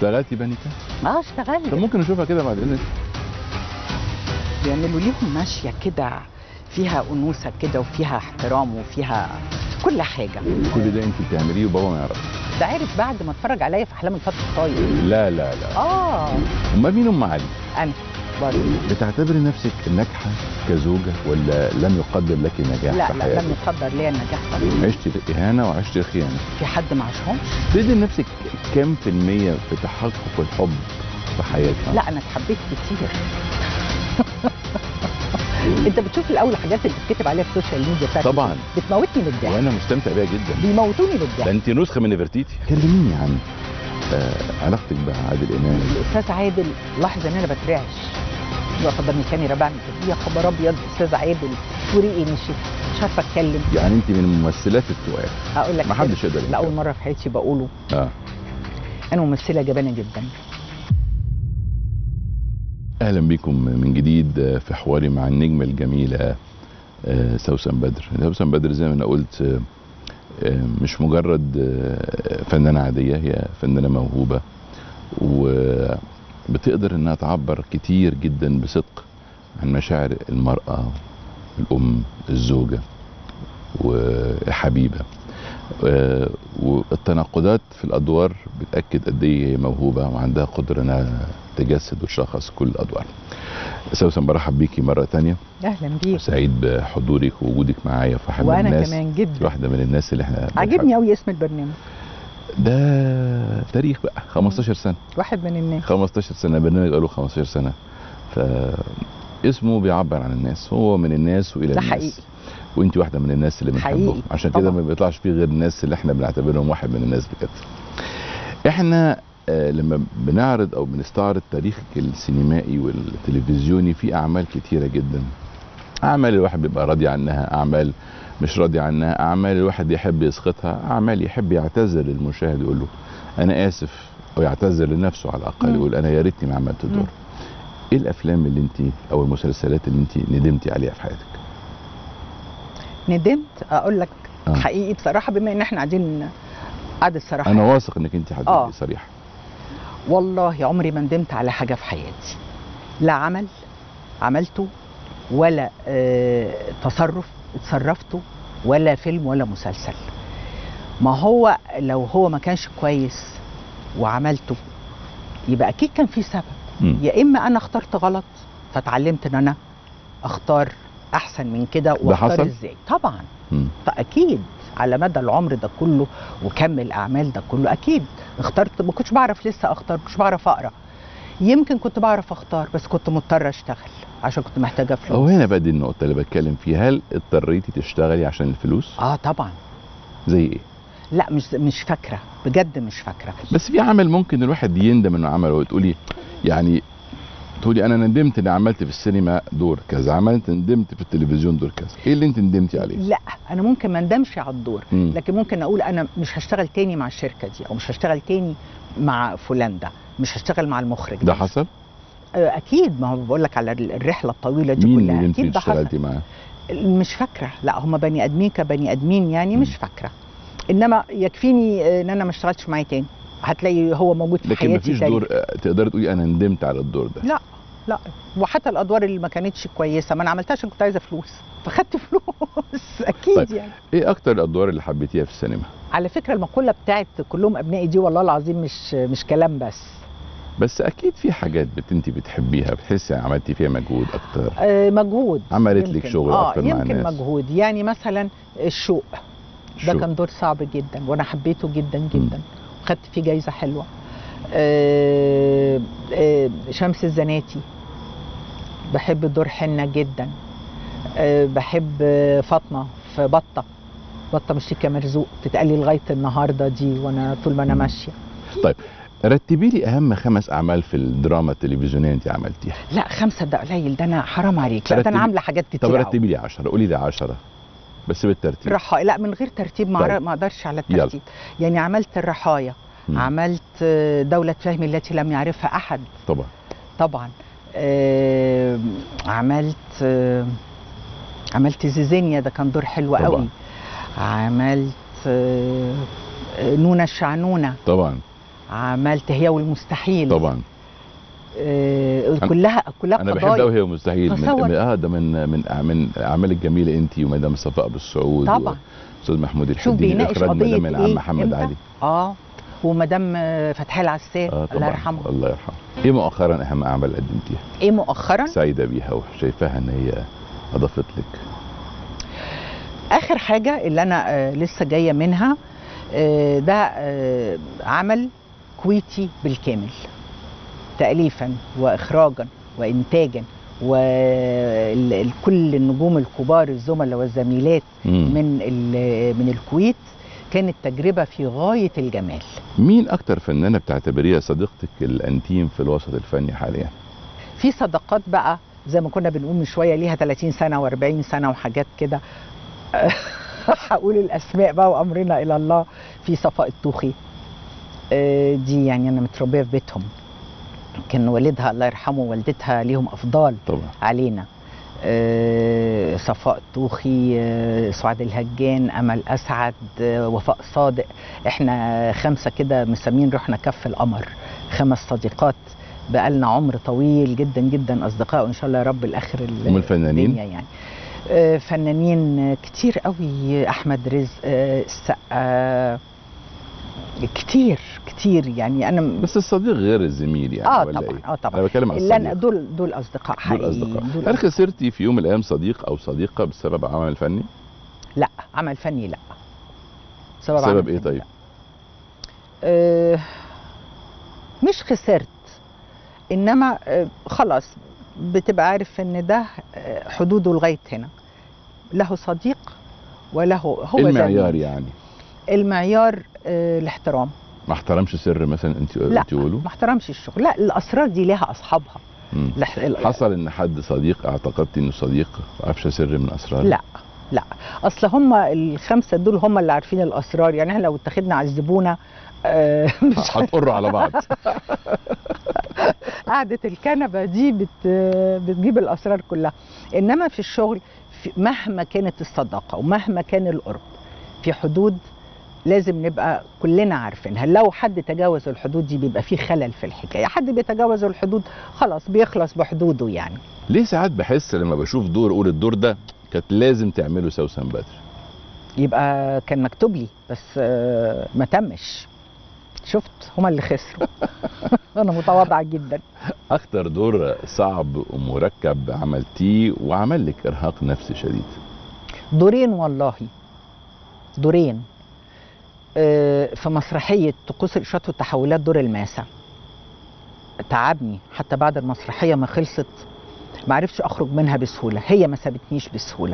اشتغلتي بانيكا اه طب اشتغلت ممكن نشوفها كده بعد اذنك بيعملوا ليهم ماشيه كده فيها انوثه كده وفيها احترام وفيها كل حاجه كل ده انت بتعمليه وبابا ما يعرفش ده عارف بعد ما اتفرج عليا في احلام الفتى الطاير لا لا لا اه امال مين ام علي انا برضه بتعتبري نفسك ناجحه كزوجه ولا لم يقدر لك نجاح لا في لا حياتك لم يقدر ليا النجاح طبعا عشتي الاهانه وعشتي الخيانه في حد ما عاشهمش تدي لنفسك كام في المية في تحقق الحب في حياتك لا انا اتحبيت كتير انت بتشوف الاول الحاجات اللي بتكتب عليها في السوشيال ميديا بتاعت طبعا بتموتني بالضحك وانا مستمتع بيها جدا بيموتوني ده بالضحك انت نسخه من نفرتيتي كلميني عن آه علاقتك بعادل امام الاستاذ عادل لاحظ ان انا بترعش يقف قدام كان يبقى بعمل كده يا خبر ابيض استاذ عادل وريقي نشف مش عارفه اتكلم يعني انت من الممثلات التقال اقول لك ما حدش يقدر لاول ينكر. مره في حياتي بقوله اه انا ممثله جبانه جدا اهلا بكم من جديد في حواري مع النجمه الجميله آه، سوسن بدر سوسن بدر زي ما انا قلت آه، آه، مش مجرد آه، فنانه عاديه هي فنانه موهوبه وبتقدر انها تعبر كتير جدا بصدق عن مشاعر المراه الام الزوجه والحبيبه آه، والتناقضات في الادوار بتاكد قد ايه هي موهوبه وعندها قدره انها تجسد وتشخص كل الادوار سوسن برحب بيكي مره تانية اهلا بيك سعيد بحضورك ووجودك معايا في واحد من وانا الناس كمان جدا واحده من الناس اللي احنا عاجبني قوي اسم البرنامج ده تاريخ بقى 15 سنه واحد من الناس 15 سنه برنامج بقاله 15 سنه ف اسمه بيعبر عن الناس هو من الناس والى ده الناس حقيقي. وانت واحده من الناس اللي بنحبهم حقيقي. عشان كده طبعا. ما بيطلعش فيه غير الناس اللي احنا بنعتبرهم واحد من الناس بجد احنا آه، لما بنعرض او بنستعرض تاريخك السينمائي والتلفزيوني في اعمال كتيره جدا اعمال الواحد بيبقى راضي عنها اعمال مش راضي عنها اعمال الواحد يحب يسقطها اعمال يحب يعتذر للمشاهد يقول له انا اسف او يعتذر لنفسه على الاقل مم. يقول انا يا ريتني ما عملت الدور مم. ايه الافلام اللي انت او المسلسلات اللي انت ندمتي عليها في حياتك ندمت اقول لك آه. حقيقي بصراحه بما ان احنا قاعدين قعدة الصراحه انا واثق انك انت حد آه. صريحه والله عمري ما ندمت على حاجه في حياتي لا عمل عملته ولا آه تصرف اتصرفته ولا فيلم ولا مسلسل ما هو لو هو ما كانش كويس وعملته يبقى اكيد كان في سبب مم. يا اما انا اخترت غلط فتعلمت ان انا اختار احسن من كده واختار حصل؟ ازاي طبعا مم. فاكيد على مدى العمر ده كله وكم الاعمال ده كله اكيد اخترت ما كنتش بعرف لسه اختار ما كنتش بعرف اقرا يمكن كنت بعرف اختار بس كنت مضطره اشتغل عشان كنت محتاجه او فلوس هنا بقى دي النقطه اللي بتكلم فيها هل اضطريتي تشتغلي عشان الفلوس اه طبعا زي ايه لا مش مش فاكره بجد مش فاكره بس في عمل ممكن الواحد يندم انه عمله وتقولي يعني تقولي انا ندمت اني عملت في السينما دور كذا عملت ندمت في التلفزيون دور كذا ايه اللي انت ندمتي عليه لا انا ممكن ما اندمش على الدور مم. لكن ممكن اقول انا مش هشتغل تاني مع الشركه دي او مش هشتغل تاني مع فلان ده مش هشتغل مع المخرج ده حصل آه، اكيد ما هو بقول لك على الرحله الطويله دي مين كلها اللي انت اكيد ده حصل اشتغلتي معاه مش فاكره لا هم بني ادمين كبني ادمين يعني مش فاكره انما يكفيني آه، ان انا ما اشتغلتش معاه تاني هتلاقي هو موجود في لكن حياتي مفيش تاني. دور آه، تقدري تقولي انا ندمت على الدور ده لا لا وحتى الادوار اللي ما كانتش كويسه ما انا عملتهاش عشان كنت عايزه فلوس فخدت فلوس اكيد طيب. طيب. يعني ايه اكتر الادوار اللي حبيتيها في السينما على فكره المقوله بتاعت كلهم ابنائي دي والله العظيم مش مش كلام بس بس اكيد في حاجات بت انت بتحبيها بتحسي عملتي فيها مجهود اكتر آه مجهود عملت لك يمكن. شغل اه أكتر مع يمكن الناس. مجهود يعني مثلا الشوق ده شو. كان دور صعب جدا وانا حبيته جدا جدا وخدت فيه جايزه حلوه آه آه شمس الزناتي بحب دور حنة جدا آه بحب آه، فاطمه في بطه بطه مش شيكه مرزوق تتقالي لغايه النهارده دي وانا طول ما انا ماشيه طيب رتبي لي اهم خمس اعمال في الدراما التلفزيونيه انت عملتيها لا خمسه ده قليل ده انا حرام عليك لا ده رتبي- انا عامله حاجات كتير طب أوي. رتبي لي 10 قولي لي 10 بس بالترتيب الرحايا لا من غير ترتيب ما طيب. طيب. ما اقدرش على يلا. الترتيب يعني عملت الرحايا مم. عملت آه، دولة فهمي التي لم يعرفها أحد طبعا طبعا آه، عملت آه، عملت زيزينيا ده كان دور حلو طبعا. قوي عملت آه، آه، نونا الشعنونة طبعا عملت هي والمستحيل طبعا آه كلها كلها انا بحب قضايا قوي هي مستحيل من تصور. من- اه ده من من من الاعمال الجميله انت ومدام صفاء بالسعود طبعا. استاذ محمود شوف الحديدي بيناقش اخراج قضيه مدام العم ايه محمد إمتى؟ علي اه ومدام آه، فتحي العسال اه الله طبعا يرحمه الله يرحمه ايه مؤخرا اهم اعمال قدمتيها ايه مؤخرا سعيده بيها وشايفاها ان هي اضافت لك اخر حاجه اللي انا آه لسه جايه منها آه ده آه عمل كويتي بالكامل تاليفا واخراجا وانتاجا وكل النجوم الكبار الزملاء والزميلات مم. من ال- من الكويت كانت تجربه في غايه الجمال مين اكتر فنانه بتعتبريها صديقتك الانتيم في الوسط الفني حاليا في صداقات بقى زي ما كنا بنقول من شويه ليها 30 سنه و40 سنه وحاجات كده هقول الاسماء بقى وامرنا الى الله في صفاء الطوخي آه، دي يعني انا متربيه في بيتهم كان والدها الله يرحمه ووالدتها ليهم افضال طبعا علينا آه، صفاء الطوخي آه، سعاد الهجان امل اسعد آه، وفاء صادق احنا خمسه كده مسمين روحنا كف القمر خمس صديقات بقالنا عمر طويل جدا جدا اصدقاء وان شاء الله يا رب الاخر ال- هم الفنانين؟ الدنيا يعني آه، فنانين كتير قوي احمد رزق آه، السقا كتير كتير يعني انا بس الصديق غير الزميل يعني اه ولا طبعا إيه؟ اه طبعا انا بتكلم عن اللي أنا- الصديق دول دول اصدقاء دول حقيقيين اصدقاء دول هل خسرتي في يوم من الايام صديق او صديقه بسبب عمل فني لا عمل فني لا سبب, سبب عمل ايه فني طيب لا. أه مش خسرت انما أه خلاص بتبقى عارف ان ده آه، حدوده لغايه هنا له صديق وله هو إيه المعيار زميل. يعني المعيار أه الاحترام ما احترمش سر مثلا انت لا تقولوا ما احترمش الشغل لا الاسرار دي ليها اصحابها مم. الح- ال- حصل ان حد صديق اعتقدتي انه صديق افشى سر من اسرار لا لا اصل هم الخمسه دول هم اللي عارفين الاسرار يعني احنا لو اتخذنا على الزبونه آه، مش هتقروا على بعض قعده الكنبه دي بت بتجيب الاسرار كلها انما في الشغل في مهما كانت الصداقه ومهما كان القرب في حدود لازم نبقى كلنا عارفينها لو حد تجاوز الحدود دي بيبقى في خلل في الحكايه حد بيتجاوز الحدود خلاص بيخلص بحدوده يعني ليه ساعات بحس لما بشوف دور اقول الدور ده كانت لازم تعمله سوسن بدر يبقى كان مكتوب لي بس آه، ما تمش شفت هما اللي خسروا انا متواضعه جدا اكتر دور صعب ومركب عملتيه وعمل لك ارهاق نفسي شديد دورين والله دورين آه، في مسرحيه طقوس الاشارات والتحولات دور الماسة تعبني حتى بعد المسرحيه ما خلصت ما عرفتش اخرج منها بسهوله هي ما سابتنيش بسهوله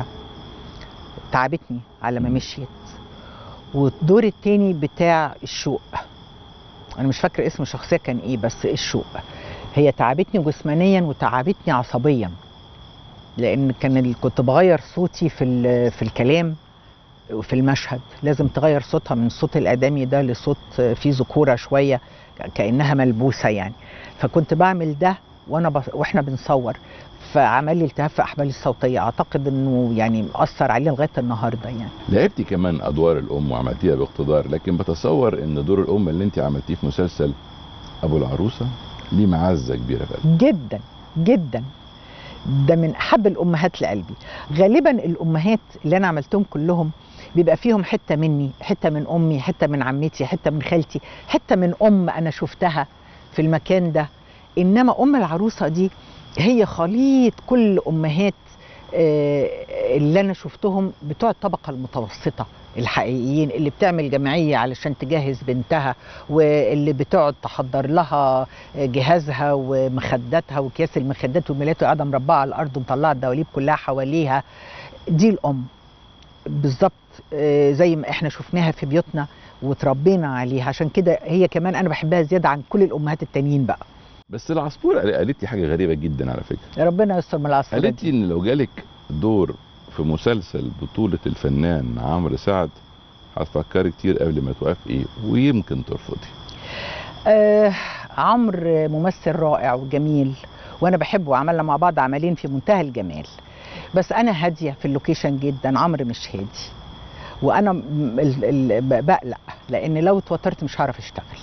تعبتني على ما مشيت والدور التاني بتاع الشوق انا مش فاكره اسم الشخصيه كان ايه بس الشوق هي تعبتني جسمانيا وتعبتني عصبيا لان كان ال- كنت بغير صوتي في ال- في الكلام وفي المشهد لازم تغير صوتها من صوت الادمي ده لصوت فيه ذكوره شويه كانها ملبوسه يعني فكنت بعمل ده وانا بص... واحنا بنصور فعمل لي التهاب في احبالي الصوتيه اعتقد انه يعني اثر عليه لغايه النهارده يعني لعبتي كمان ادوار الام وعملتيها باقتدار لكن بتصور ان دور الام اللي انت عملتيه في مسلسل ابو العروسه ليه معزه كبيره في قلبي جدا جدا ده من احب الامهات لقلبي غالبا الامهات اللي انا عملتهم كلهم بيبقى فيهم حته مني حته من امي حته من عمتي حته من خالتي حته من ام انا شفتها في المكان ده انما ام العروسه دي هي خليط كل امهات آه، اللي انا شفتهم بتوع الطبقه المتوسطه الحقيقيين اللي بتعمل جمعيه علشان تجهز بنتها واللي بتقعد تحضر لها جهازها ومخداتها واكياس المخدات والملايات وقاعده مربعه على الارض ومطلعه الدواليب كلها حواليها دي الام بالظبط آه، زي ما احنا شفناها في بيوتنا وتربينا عليها عشان كده هي كمان انا بحبها زياده عن كل الامهات التانيين بقى بس العصفور قال- قالت لي حاجه غريبه جدا على فكره يا ربنا يستر من العصفورة قالت دي لي ان لو جالك دور في مسلسل بطوله الفنان عمرو سعد هتفكري كتير قبل ما توافقي ويمكن ترفضي آه عمرو ممثل رائع وجميل وانا بحبه وعملنا مع بعض عملين في منتهى الجمال بس انا هاديه في اللوكيشن جدا عمرو مش هادي وانا م- ال- ال- ب- بقلق لان لو اتوترت مش هعرف اشتغل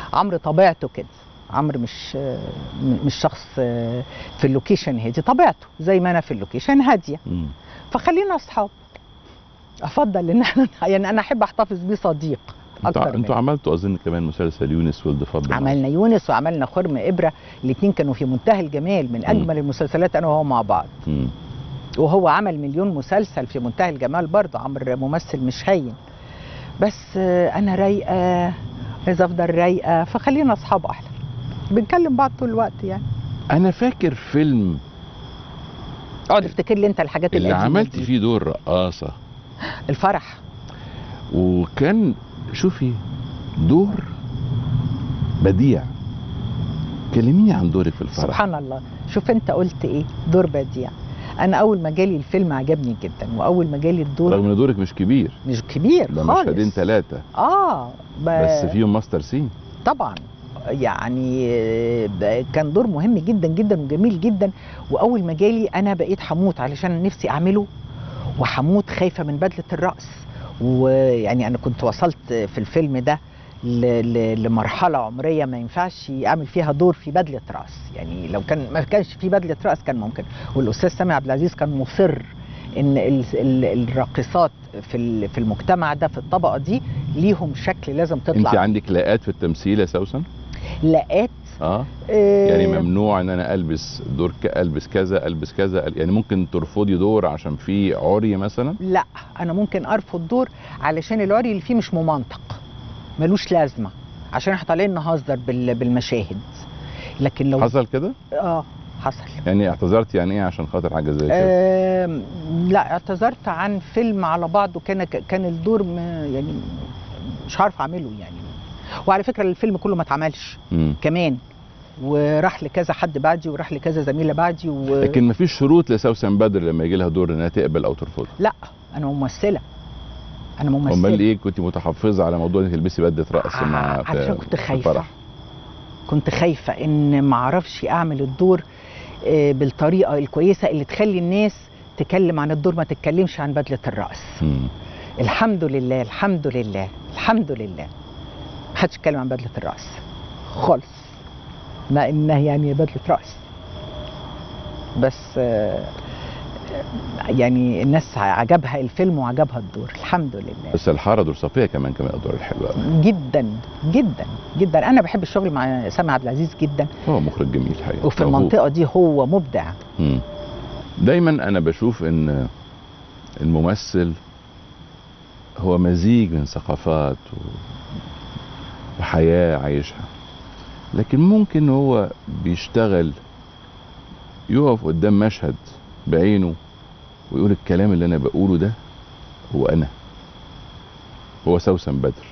عمرو طبيعته كده عمرو مش م- مش شخص آه، في اللوكيشن هادي طبيعته زي ما انا في اللوكيشن هاديه مم. فخلينا اصحاب افضل ان احنا يعني انا احب احتفظ بيه صديق انتوا اكتر انتوا من عملتوا اظن كمان مسلسل يونس ولد فضل عملنا يونس وعملنا خرم ابره الاثنين كانوا في منتهى الجمال من اجمل المسلسلات انا وهو مع بعض مم. وهو عمل مليون مسلسل في منتهى الجمال برضه عمرو ممثل مش هين بس آه، انا رايقه عايزه افضل رايقه فخلينا اصحاب احلى بنكلم بعض طول الوقت يعني انا فاكر فيلم اقعد افتكر لي انت الحاجات اللي القديمة عملت دي. فيه دور رقاصه الفرح وكان شوفي دور بديع كلميني عن دورك في الفرح سبحان الله شوف انت قلت ايه دور بديع انا اول ما جالي الفيلم عجبني جدا واول ما جالي الدور رغم ان دورك مش كبير مش كبير ده خالص مشهدين ثلاثه اه ب... بس فيهم ماستر سين طبعا يعني آه، ب- كان دور مهم جدا جدا وجميل جدا واول ما جالي انا بقيت حموت علشان نفسي اعمله وحموت خايفه من بدله الراس ويعني انا كنت وصلت في الفيلم ده ل- ل- لمرحله عمريه ما ينفعش اعمل فيها دور في بدله راس يعني لو كان ما كانش في بدله راس كان ممكن والاستاذ سامي عبد العزيز كان مصر ان ال- ال- الراقصات في ال- في المجتمع ده في الطبقه دي ليهم شكل لازم تطلع انت عندك لاءات في التمثيل يا سوسن لقات اه آه، يعني ممنوع ان انا البس دور ك... البس كذا البس كذا يعني ممكن ترفضي دور عشان في عري مثلا لا انا ممكن ارفض دور علشان العري اللي فيه مش ممنطق ملوش لازمه عشان احنا طالعين نهزر بال- بالمشاهد لكن لو حصل كده اه حصل يعني اعتذرت يعني ايه عشان خاطر حاجه زي كده آه لا اعتذرت عن فيلم على بعضه كان كان الدور م- يعني مش عارف اعمله يعني وعلى فكره الفيلم كله ما اتعملش مم. كمان وراح لكذا حد بعدي وراح لكذا زميله بعدي و... لكن مفيش شروط لسوسن بدر لما يجي لها دور انها تقبل او ترفض لا انا ممثله انا ممثله امال ايه كنت متحفظه على موضوع انك تلبسي بدله رقص مع في- علشان كنت في خايفه الفرح كنت خايفه ان ما اعرفش اعمل الدور آه، بالطريقه الكويسه اللي تخلي الناس تكلم عن الدور ما تتكلمش عن بدله الراس مم. الحمد لله الحمد لله الحمد لله ما حدش اتكلم عن بدله الراس خالص مع انها يعني بدله راس بس آه، يعني الناس عجبها الفيلم وعجبها الدور الحمد لله بس الحاره دور صفيه كمان كمان الادوار الحلوه قوي جدا جدا جدا انا بحب الشغل مع سامي عبد العزيز جدا هو مخرج جميل حقيقي وفي موهوب. المنطقه دي هو مبدع مم. دايما انا بشوف ان الممثل هو مزيج من ثقافات و... وحياه عايشها لكن ممكن هو بيشتغل يقف قدام مشهد بعينه ويقول الكلام اللي انا بقوله ده هو انا هو سوسن بدر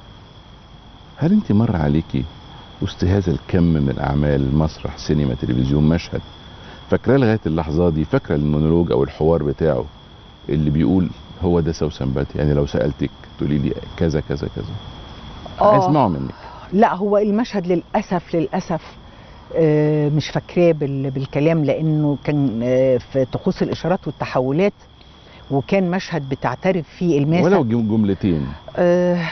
هل انت مر عليكي وسط هذا الكم من الاعمال مسرح سينما تلفزيون مشهد فاكراه لغايه اللحظه دي فاكره المونولوج او الحوار بتاعه اللي بيقول هو ده سوسن بدر يعني لو سالتك تقولي لي كذا كذا كذا آه. اسمعه منك لا هو المشهد للاسف للاسف آه، مش فاكراه بال- بالكلام لانه كان آه، في طقوس الاشارات والتحولات وكان مشهد بتعترف فيه الماسة ولو جم- جملتين آه،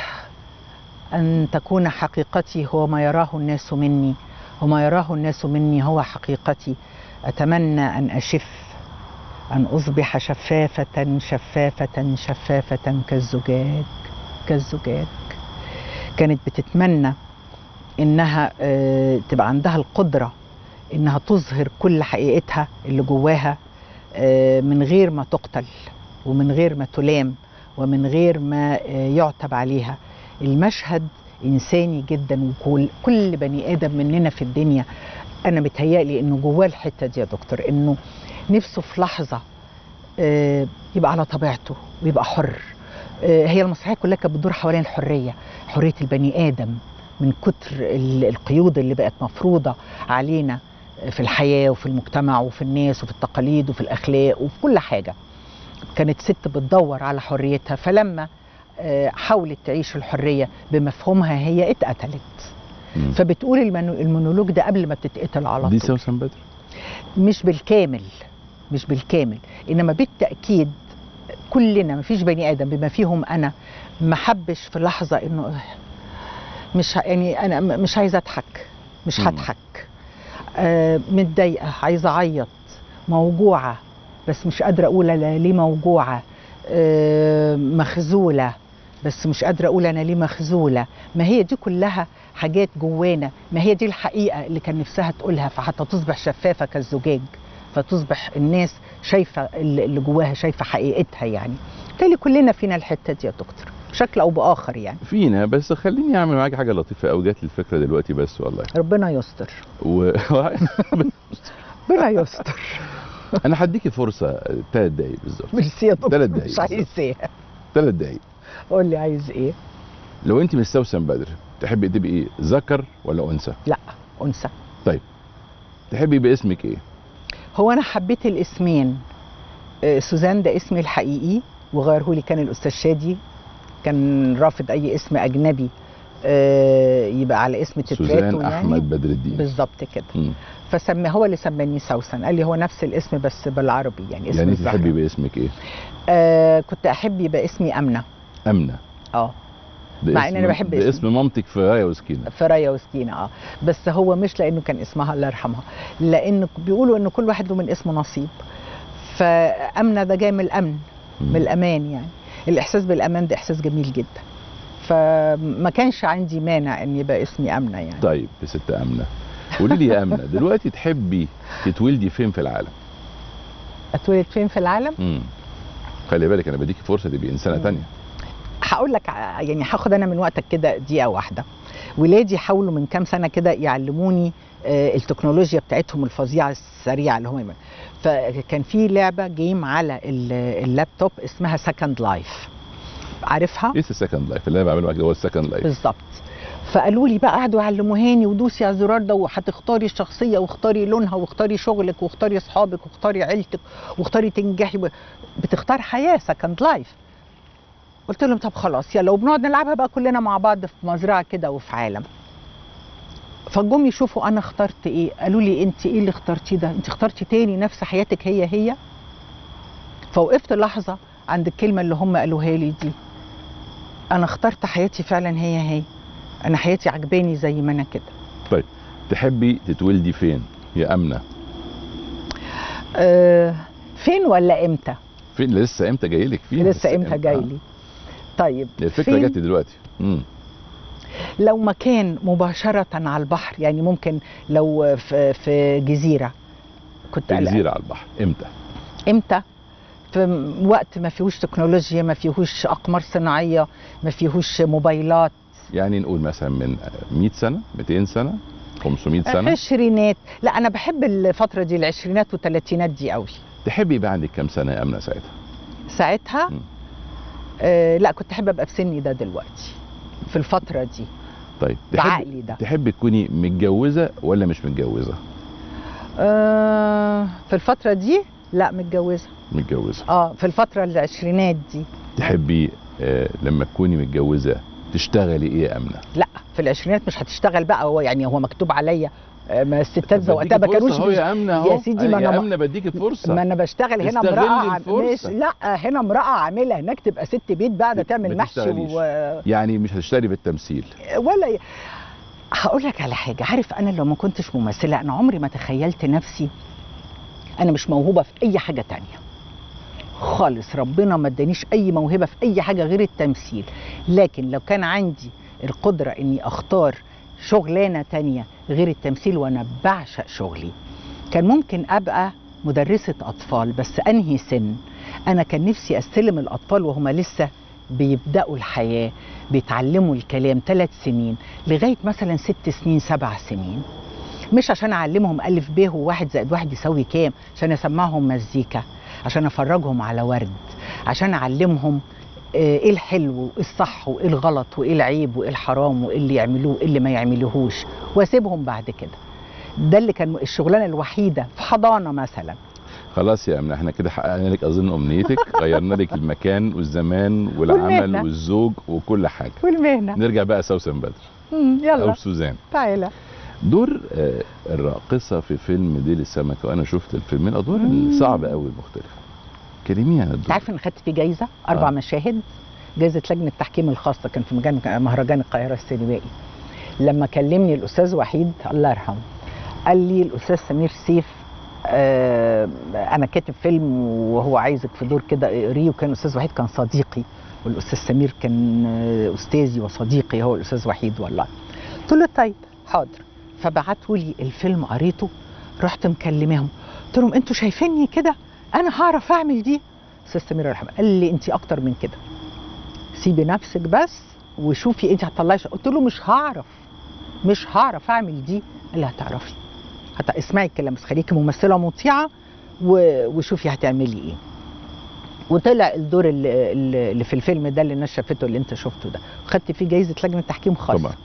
أن تكون حقيقتي هو ما يراه الناس مني وما يراه الناس مني هو حقيقتي أتمنى أن أشف أن أصبح شفافة شفافة شفافة كالزجاج كالزجاج كانت بتتمنى إنها آه، تبقى عندها القدرة إنها تظهر كل حقيقتها اللي جواها آه، من غير ما تقتل ومن غير ما تلام ومن غير ما آه، يعتب عليها المشهد إنساني جدا وكل كل بني آدم مننا في الدنيا أنا متهيألي إنه جواه الحتة دي يا دكتور إنه نفسه في لحظة آه، يبقى على طبيعته ويبقى حر آه، هي المسرحية كلها كانت بتدور حوالين الحرية حرية البني آدم من كتر ال- القيود اللي بقت مفروضة علينا في الحياة وفي المجتمع وفي الناس وفي التقاليد وفي الأخلاق وفي كل حاجة كانت ست بتدور على حريتها فلما آه، حاولت تعيش الحرية بمفهومها هي اتقتلت مم. فبتقول المنو- المونولوج ده قبل ما بتتقتل على دي طول سوسن بدر مش بالكامل مش بالكامل انما بالتاكيد كلنا مفيش بني ادم بما فيهم انا ما حبش في لحظه انه مش ه- يعني انا م- مش عايزه اضحك مش مم. هضحك آه متضايقه عايزه اعيط موجوعه بس مش قادره اقول انا ليه موجوعه آه مخزوله بس مش قادره اقول انا ليه مخزوله ما هي دي كلها حاجات جوانا ما هي دي الحقيقه اللي كان نفسها تقولها فحتى تصبح شفافه كالزجاج فتصبح الناس شايفه اللي اللي جواها شايفه حقيقتها يعني بالتالي كلنا فينا الحته دي يا دكتور بشكل او باخر يعني فينا بس خليني اعمل معاك حاجه لطيفه قوي جات لي الفكره دلوقتي بس والله ربنا يستر و... ربنا يستر انا هديكي فرصه ثلاث دقايق بالظبط ميرسي يا دكتور تلات دقايق مش عايز بالظبط. ايه ثلاث دقايق قول لي عايز ايه لو انت مش سوسن بدر تحبي تبقي ايه ذكر ولا انثى لا انثى تحبي يبقى اسمك ايه هو انا حبيت الاسمين آه، سوزان ده اسمي الحقيقي وغيره لي كان الاستاذ شادي كان رافض اي اسم اجنبي آه، يبقى على اسم تتراتو سوزان يعني احمد بدر الدين بالظبط كده مم. فسمى هو اللي سماني سوسن قال لي هو نفس الاسم بس بالعربي يعني اسم يعني انت الزهرة. تحبي يبقى اسمك ايه آه كنت احب يبقى اسمي امنه امنه اه ده مع اسم- إن أنا بحب ده اسمي. اسم مامتك في رايه وسكينه فرايا وسكينه اه بس هو مش لانه كان اسمها الله يرحمها لان بيقولوا ان كل واحد له من اسمه نصيب فامنه ده جاي من الامن مم. من الامان يعني الاحساس بالامان ده احساس جميل جدا فما كانش عندي مانع ان يبقى اسمي امنه يعني طيب يا ست امنه قولي لي يا امنه دلوقتي تحبي تتولدي فين في العالم اتولد فين في العالم مم. خلي بالك انا بديكي فرصه تبقي انسانه مم. تانية هقول لك ع- يعني هاخد انا من وقتك كده دقيقه واحده ولادي حاولوا من كام سنه كده يعلموني آه، التكنولوجيا بتاعتهم الفظيعه السريعه اللي هم يعملوا. فكان في لعبه جيم على ال- اللابتوب اسمها سكند لايف عارفها ايه السكند لايف اللي انا بعمله معاك ده هو السكند لايف بالظبط فقالوا لي بقى قعدوا يعلموهاني ودوسي على الزرار ده وهتختاري الشخصيه واختاري لونها واختاري شغلك واختاري اصحابك واختاري عيلتك واختاري تنجحي و- بتختار حياه سكند لايف قلت لهم طب خلاص يلا وبنقعد نلعبها بقى كلنا مع بعض في مزرعه كده وفي عالم فجم يشوفوا انا اخترت ايه قالوا لي انت ايه اللي اخترتيه ده انت اخترتي تاني نفس حياتك هي هي فوقفت لحظه عند الكلمه اللي هم قالوها لي دي انا اخترت حياتي فعلا هي هي انا حياتي عجباني زي ما انا كده تحبي تتولدي فين يا امنه أه فين ولا امتى فين لسه امتى جاي لك فيها لسه امتى جاي لي طيب الفكره فين؟ جت دلوقتي امم لو مكان مباشرة على البحر يعني ممكن لو في, في جزيرة كنت في قلقان. جزيره على البحر امتى امتى في وقت ما فيهوش تكنولوجيا ما فيهوش اقمار صناعية ما فيهوش موبايلات يعني نقول مثلا من 100 سنه 200 سنه 500 سنه عشرينات لا انا بحب الفترة دي العشرينات والثلاثينات دي قوي تحبي يبقى عندك كام سنه يا امنه ساعتها ساعتها مم. آه لا كنت احب ابقى في سني ده دلوقتي في الفترة دي طيب تحبي بعقلي ده تحبي تكوني متجوزه ولا مش متجوزه آه في الفترة دي لا متجوزة متجوزه اه في الفترة العشرينات دي تحبي آه لما تكوني متجوزه تشتغلي ايه يا امنه لا في العشرينات مش هتشتغل بقى هو يعني هو مكتوب عليا آه، ما الستات طب وقتها ما بديكي كانوش فرصة اهو بيش- يا امنه اهو يا سيدي ما يا انا امنه بديكي فرصه ما انا بشتغل هنا استغلي امراه عم- الفرصة. مش لا هنا امراه عامله هناك تبقى ست بيت بقى ده ما تعمل محشي تشتغليش. و... يعني مش هتشتغلي بالتمثيل ولا ي- هقول لك على حاجه عارف انا لو ما كنتش ممثله انا عمري ما تخيلت نفسي انا مش موهوبه في اي حاجه تانية خالص ربنا ما ادانيش اي موهبه في اي حاجه غير التمثيل لكن لو كان عندي القدره اني اختار شغلانه تانية غير التمثيل وانا بعشق شغلي كان ممكن ابقى مدرسه اطفال بس انهي سن انا كان نفسي استلم الاطفال وهم لسه بيبداوا الحياه بيتعلموا الكلام ثلاث سنين لغايه مثلا ست سنين سبع سنين مش عشان اعلمهم الف ب وواحد زائد واحد يساوي كام عشان اسمعهم مزيكا عشان افرجهم على ورد عشان اعلمهم آه، ايه الحلو وايه الصح وايه الغلط وايه العيب وايه الحرام وايه اللي يعملوه وايه اللي ما يعملوهوش واسيبهم بعد كده ده اللي كان الشغلانه الوحيده في حضانه مثلا خلاص يا امنه احنا كده حققنا لك اظن امنيتك غيرنا لك المكان والزمان والعمل والمهنة. والزوج وكل حاجه والمهنه نرجع بقى سوسن بدر مم، او يلا سوزان تعالى دور آه، الراقصه في فيلم ديل السمكه وانا شفت الفيلم من الادوار مم. الصعبه قوي المختلفه كلميني عن انت الدور عارف ان خدت فيه جايزه اربع آه. مشاهد جايزه لجنه التحكيم الخاصه كان في مجال مهرجان القاهره السينمائي لما كلمني الاستاذ وحيد الله يرحمه قال لي الاستاذ سمير سيف آه انا كاتب فيلم وهو عايزك في دور كده اقريه وكان الاستاذ وحيد كان صديقي والاستاذ سمير كان آه، استاذي وصديقي هو الاستاذ وحيد والله قلت له طيب حاضر فبعتوا لي الفيلم قريته رحت مكلماهم قلت لهم انتوا شايفيني كده انا هعرف اعمل دي استاذ سمير الله يرحمه قال لي انت اكتر من كده سيبي نفسك بس وشوفي انت هتطلعي ش- قلت له مش هعرف مش هعرف اعمل دي قال لي هتعرفي هت... اسمعي الكلام بس خليكي ممثله مطيعه و... وشوفي هتعملي ايه وطلع الدور اللي, اللي في الفيلم ده اللي الناس شافته اللي انت شفته ده وخدت فيه جايزه لجنه تحكيم خاصه طبعا